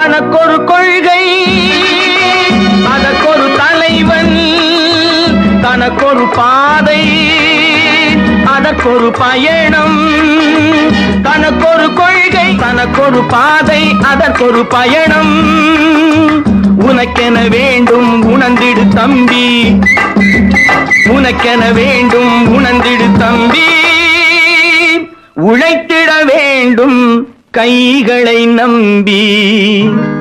தனக்கொரு கொள்கை அதற்கொரு தலைவன் தனக்கொரு பாதை அதற்கொரு பயணம் தனக்கொரு கொள்கை தனக்கொரு பாதை அதற்கொரு பயணம் உனக்கென வேண்டும் உணர்ந்திடு தம்பி உனக்கென வேண்டும் உணர்ந்திடு தம்பி உழைத்திட வேண்டும் கைகளை நம்பி